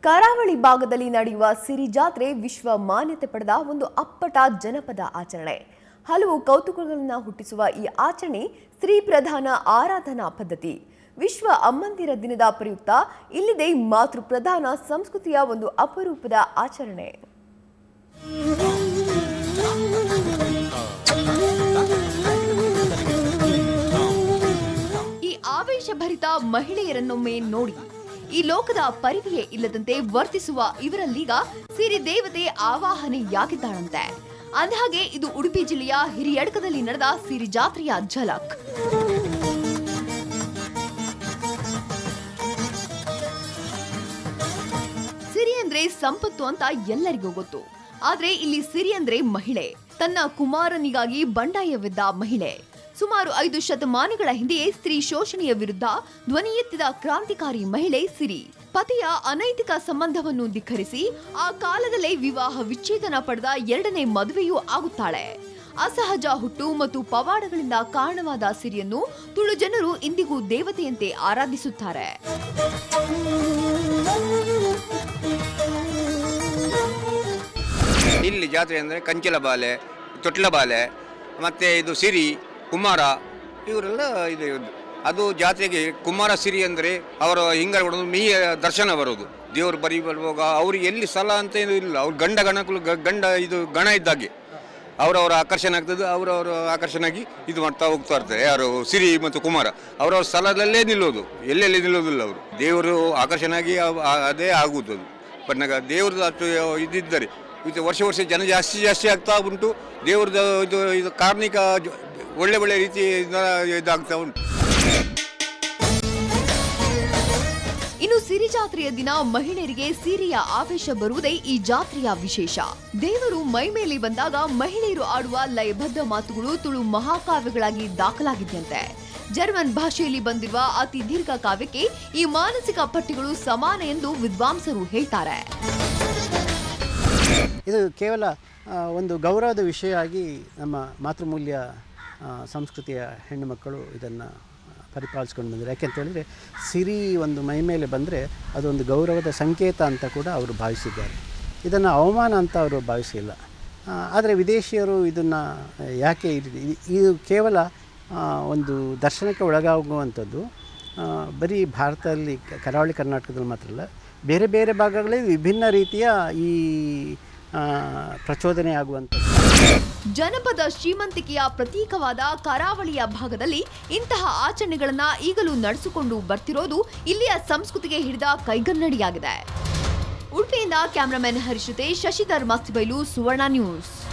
ಕರಾವಳಿ ಭಾಗದಲ್ಲಿ ನಡೆಯುವ ಸಿರಿ ಜಾತ್ರೆ ವಿಶ್ವ ಮಾನ್ಯತೆ ಪಡೆದ ಒಂದು ಅಪ್ಪಟ ಜನಪದ ಆಚರಣೆ ಹಲವು ಕೌತುಕಗಳನ್ನು ಹುಟ್ಟಿಸುವ ಈ ಆಚರಣೆ ಸ್ತ್ರೀ ಪ್ರಧಾನ ಆರಾಧನಾ ಪದ್ಧತಿ ವಿಶ್ವ ಅಮ್ಮಂದಿರ ದಿನದ ಪ್ರಯುಕ್ತ ಇಲ್ಲಿದೆ ಮಾತೃ ಪ್ರಧಾನ ಸಂಸ್ಕೃತಿಯ ಒಂದು ಅಪರೂಪದ ಆಚರಣೆ ಈ ಆವೇಶಭರಿತ ಮಹಿಳೆಯರನ್ನೊಮ್ಮೆ ನೋಡಿ ಈ ಲೋಕದ ಪರಿವೆಯೇ ಇಲ್ಲದಂತೆ ವರ್ತಿಸುವ ಇವರಲ್ಲೀಗ ಸಿರಿ ದೇವತೆ ಆವಾಹನೆಯಾಗಿದ್ದಾಳಂತೆ ಅಂದಹಾಗೆ ಇದು ಉಡುಪಿ ಜಿಲ್ಲೆಯ ಹಿರಿಯಡ್ಕದಲ್ಲಿ ನಡೆದ ಸಿರಿ ಜಾತ್ರೆಯ ಝಲಕ್ ಸಿರಿ ಅಂದ್ರೆ ಸಂಪತ್ತು ಅಂತ ಎಲ್ಲರಿಗೂ ಗೊತ್ತು ಆದ್ರೆ ಇಲ್ಲಿ ಸಿರಿ ಅಂದ್ರೆ ಮಹಿಳೆ ತನ್ನ ಕುಮಾರನಿಗಾಗಿ ಬಂಡಾಯವೆದ್ದ ಮಹಿಳೆ ಸುಮಾರು ಐದು ಶತಮಾನಗಳ ಹಿಂದೆಯೇ ಸ್ತ್ರೀ ಶೋಷಣೆಯ ವಿರುದ್ಧ ಧ್ವನಿ ಎತ್ತಿದ ಕ್ರಾಂತಿಕಾರಿ ಮಹಿಳೆ ಸಿರಿ ಪತಿಯ ಅನೈತಿಕ ಸಂಬಂಧವನ್ನು ಧಿಕ್ಕರಿಸಿ ಆ ಕಾಲದಲ್ಲೇ ವಿವಾಹ ವಿಚ್ಛೇದನ ಪಡೆದ ಎರಡನೇ ಮದುವೆಯೂ ಆಗುತ್ತಾಳೆ ಅಸಹಜ ಹುಟ್ಟು ಮತ್ತು ಪವಾಡಗಳಿಂದ ಕಾರಣವಾದ ಸಿರಿಯನ್ನು ತುಳು ಜನರು ಇಂದಿಗೂ ದೇವತೆಯಂತೆ ಆರಾಧಿಸುತ್ತಾರೆ ಇಲ್ಲಿ ಜಾತ್ರೆ ಅಂದರೆ ಕಂಚಿಲ ಬಾಲೆ ತೊಟ್ಲ ಬಾಲೆ ಮತ್ತು ಇದು ಸಿರಿ ಕುಮಾರ ಇವರೆಲ್ಲ ಇದೆ ಇವ್ರದ್ದು. ಅದು ಜಾತ್ರೆಗೆ ಕುಮಾರ ಸಿರಿ ಅಂದರೆ ಅವರ ಹಿಂಗರ ಹೊಡೆದು ಮೀಯ ದರ್ಶನ ಬರೋದು ದೇವರು ಬರಿ ಬರುವಾಗ ಅವ್ರಿಗೆ ಎಲ್ಲಿ ಸ್ಥಳ ಅಂತ ಏನು ಇಲ್ಲ ಅವ್ರು ಗಂಡ ಗಣಕಲು ಗ- ಗಂಡ ಇದು ಗಣ ಇದ್ದಾಗೆ ಅವರವರ ಆಕರ್ಷಣೆ ಆಗ್ತದೆ ಅವರವರ ಆಕರ್ಷಣೆ ಆಗಿ ಇದು ಮಾಡ್ತಾ ಹೋಗ್ತಾ ಇರ್ತಾರೆ ಯಾರು ಸಿರಿ ಮತ್ತು ಕುಮಾರ ಅವರವ್ರ ಸ್ಥಳದಲ್ಲೇ ನಿಲ್ಲೋದು ಎಲ್ಲೆಲ್ಲಿ ನಿಲ್ಲೋದಿಲ್ಲ ಅವರು ದೇವರು ಆಕರ್ಷಣೆ ಆಗಿ ಅವ್- ಆ- ಅದೇ ಆಗುವುದು ಅದು ಬಟ್ ನಾಗ ದೇವ್ರದ್ದು ಅಷ್ಟು ಇದ್ದಿದ್ದಾರೆ ಇದು ವರ್ಷ ವರ್ಷ ಜನ ಜಾಸ್ತಿ ಜಾಸ್ತಿ ಆಗ್ತಾ ಉಂಟು ದೇವ್ರದ್ದು ಇದು ಇದು ಕಾರ್ಮಿಕ ಜ- ಒಳ್ಳೆ ಒಳ್ಳೆ ರೀತಿ ಇದಾಗ್ತಾ ಉಂಟು ಇನ್ನು ಸಿರಿ ಜಾತ್ರೆಯ ದಿನ ಮಹಿಳೆಯರಿಗೆ ಸೀರೆಯ ಆವೇಶ ಬರುವುದೇ ಈ ಜಾತ್ರೆಯ ವಿಶೇಷ ದೇವರು ಮೈ ಮೇಲೆ ಬಂದಾಗ ಮಹಿಳೆಯರು ಆಡುವ ಲಯಬದ್ಧ ಮಾತುಗಳು ತುಳು ಮಹಾಕಾವ್ಯಗಳಾಗಿ ದಾಖಲಾಗಿದೆಯಂತೆ ಜರ್ಮನ್ ಭಾಷೆಯಲ್ಲಿ ಬಂದಿರುವ ಅತಿ ದೀರ್ಘ ಕಾವ್ಯಕ್ಕೆ ಈ ಮಾನಸಿಕ ಪಟ್ಟಿಗಳು ಸಮಾನ ಎಂದು ವಿದ್ವಾಂಸರು ಹೇಳ್ತಾರೆ ಇದು ಕೇವಲ ಆ, ಒಂದು ಗೌರವದ ವಿಷಯ ಆಗಿ ನಮ್ಮ ಮಾತೃಮೂಲ್ಯ ಆ, ಸಂಸ್ಕೃತಿಯ ಹೆಣ್ಣು ಮಕ್ಕಳು ಇದನ್ನು ಪರಿಪಾಲಿಸ್ಕೊಂಡು ಬಂದರು ಯಾಕೆಂತೇಳಿದರೆ ಸಿರಿ ಒಂದು ಮೈ ಮೇಲೆ ಬಂದರೆ ಅದೊಂದು ಗೌರವದ ಸಂಕೇತ ಅಂತ ಕೂಡ ಅವರು ಭಾವಿಸಿದ್ದಾರೆ ಇದನ್ನು ಅವಮಾನ ಅಂತ ಅವರು ಭಾವಿಸಿಲ್ಲ ಆದರೆ ವಿದೇಶಿಯರು ಇದನ್ನು ಯಾಕೆ ಇದು- ಇದು- ಇದು ಕೇವಲ ಆ, ಒಂದು ದರ್ಶನಕ್ಕೆ ಒಳಗಾಗುವಂಥದ್ದು ಆ, ಬರೀ ಭಾರತದಲ್ಲಿ ಕ- ಕರಾವಳಿ ಕರ್ನಾಟಕದಲ್ಲಿ ಮಾತ್ರ ಅಲ್ಲ ಬೇರೆ ಬೇರೆ ಭಾಗಗಳಲ್ಲಿ ವಿಭಿನ್ನ ರೀತಿಯ ಈ ಆ, ಪ್ರಚೋದನೆ ಆಗುವಂಥದ್ದು ಜನಪದ ಶ್ರೀಮಂತಿಕೆಯ ಪ್ರತೀಕವಾದ ಕರಾವಳಿಯ ಭಾಗದಲ್ಲಿ ಇಂತಹ ಆಚರಣೆಗಳನ್ನ ಈಗಲೂ ನಡೆಸಿಕೊಂಡು ಬರ್ತಿರೋದು ಇಲ್ಲಿಯ ಸಂಸ್ಕೃತಿಗೆ ಹಿಡಿದ ಕೈಗನ್ನಡಿಯಾಗಿದೆ ಉಡುಪಿಯಿಂದ ಕ್ಯಾಮರಾಮನ್ ಹರಿಶ್ರುತೆ ಶಶಿಧರ್ ಮಸ್ತಿಬೈಲು ಸುವರ್ಣ ನ್ಯೂಸ್